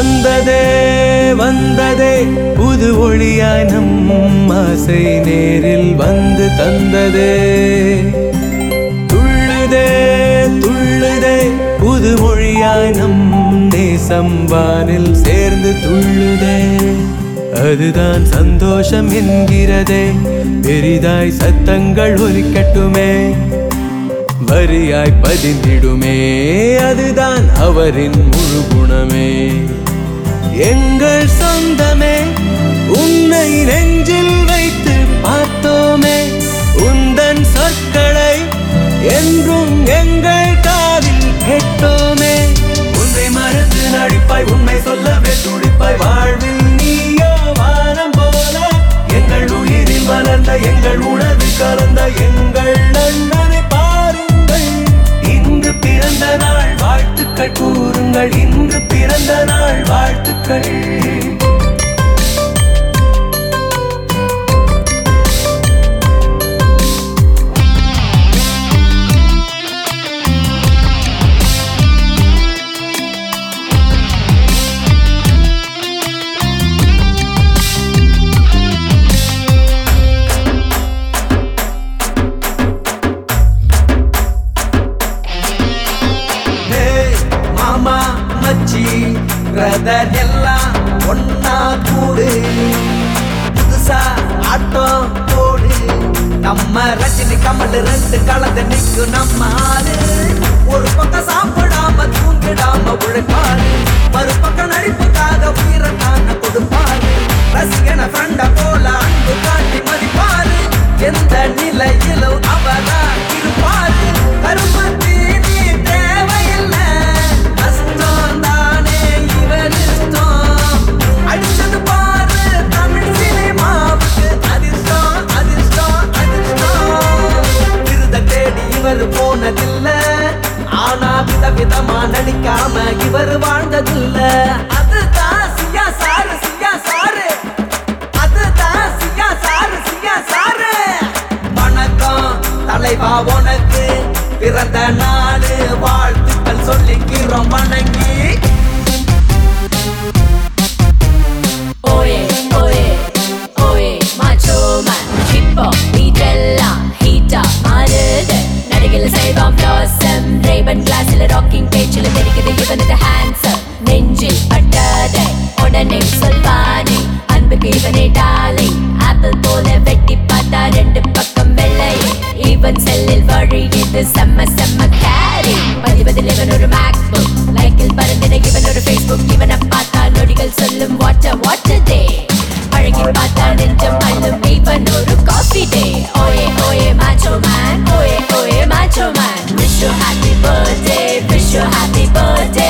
வந்ததே வந்ததே புது ஒளியாய் நம் ஆசை நேரில் வந்து தந்ததே துள்ளுதே துள்ளுதே புது மொழியாய் நம் நேசம் வானில் சேர்ந்து துள்ளுதே அதுதான் சந்தோஷம் என்கிறதே பெரிதாய் சத்தங்கள் ஒலிக்கட்டுமே வரியாய் பதிந்திடுமே அதுதான் அவரின் முழு குணமே எங்கள் சொந்தமே உன்னை நெஞ்சில் வைத்து பார்த்தோமே உந்தன் சொற்களை என்றும் எங்கள் காதில் கேட்டோமே உன்னை மறந்து நடிப்பாய் உண்மை சொல்லவே துடிப்பாய் வாழ்வில் நீயோ வானம் போல எங்கள் உயிரில் மலர்ந்த எங்கள் உணர்வில் கலந்த எங்கள் அண்ணனை பாருங்கள் இன்று பிறந்த நாள் வாழ்த்துக்கள் கூறுங்கள் இன்று பிறந்த நாள் வாழ்த்துக்கள் டேய், மாமா மச்சி பிரதர் எல்லாம் ஒன்னா கூடு புதுசா ஆட்டம் போடு நம்ம ரஜினி கமல் ரெண்டு கலந்து நிக்கும் நம்ம ஆளு ஒரு பக்கம் சாப்பிடாம தூங்கிடாம உழைப்பாரு மறுபக்கம் நடிப்புக்காக உயிரை தாங்க கொடுப்பாரு ரசிகன ஃப்ரெண்ட போல அன்பு காட்டி மதிப்பாரு எந்த நிலையிலும் அவரா இருப்பாரு கருமத்தி நீ தேவையில்லை கஷ்டம் தானே இவர் இஷ்டம் அடிச்சது பாரு தமிழ் சினிமாவுக்கு அதிர்ஷ்டம் அதிர்ஷ்டம் அதிர்ஷ்டம் விருத தேடி இவர் போனதில்ல ஆனா விதவிதமா நடிக்காம இவர் வாழ்ந்ததில்ல அதுதான் சியா சாரு சியா சாரு அதுதான் சியா சாரு சியா சாரு வணக்கம் தலைவா உனக்கு பிறந்த நாடு வாழ்த்துக்கள் சொல்லிக்கிறோம் வணங்கி Oye, oye, oye, macho man, hippo, இதெல்லா ஹீட்டா மாறுது நடிகையில செய்வான் பிளாசம் ரேபன் கிளாஸ்ல ராக்கிங் பேச்சில் தெரிக்குது இவனது ஹேண்ட்ஸம் நெஞ்சில் பட்டதை உடனே சொல்வானே அன்புக்கு இவனே டாலை ஆப்பிள் போல வெட்டி பார்த்தா ரெண்டு பக்கம் வெள்ளை இவன் செல்லில் வழி இது செம்ம செம்ம கேரி பதிவதில் இவன் ஒரு மேக் புக் லைக்கில் பறந்திட இவன் ஒரு ஃபேஸ்புக் இவனை பார்த்தா நொடிகள் சொல்லும் வாட்ட வாட்ட டே அழகி பார்த்தா நெஞ்சம் அள்ளும் இவன் ஒரு காஃபி டே ஓயே ஓயே மாச்சோ மேன் ஓயே ஓயே macho man wish you happy birthday wish you happy birthday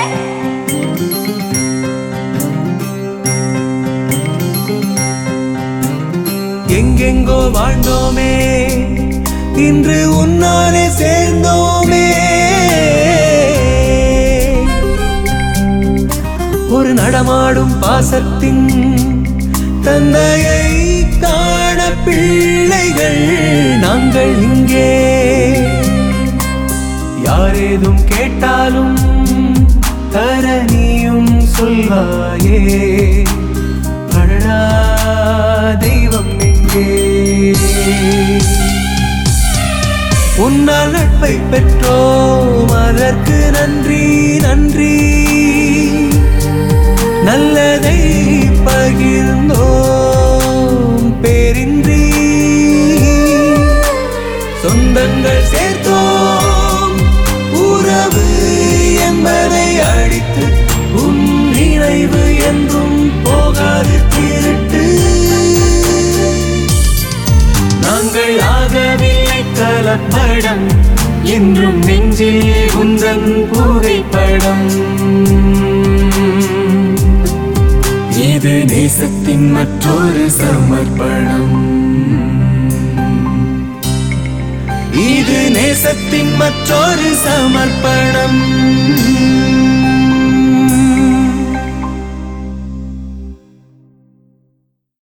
எங்கெங்கோ வாழ்ந்தோமே இன்று உன்னாலே சேர்ந்தோமே ஒரு நடமாடும் பாசத்தின் தந்தையை காண பிள்ளைகள் நாங்கள் இங்கே யாரேதும் கேட்டாலும் தர நீயும் சொல்வாயே அடடா தெய்வம் எங்கே உன்னால் நட்பை பெற்றோம் அதற்கு நன்றி நன்றி நல்லதை பகிர்ந்தோம் பேரின்றி சொந்தங்கள் சேர்த்தோம் உறவு என்பதை அழித்து உன் நினைவு என்றும் போகாது திருட்டு நாங்கள் ஆகவில்லை கலப்படம் என்றும் நெஞ்சில் உந்தன் புகைப்படம் இது நேசத்தின் மற்றொரு சமர்ப்பணம் இது நேசத்தின் மற்றொரு சமர்ப்பணம்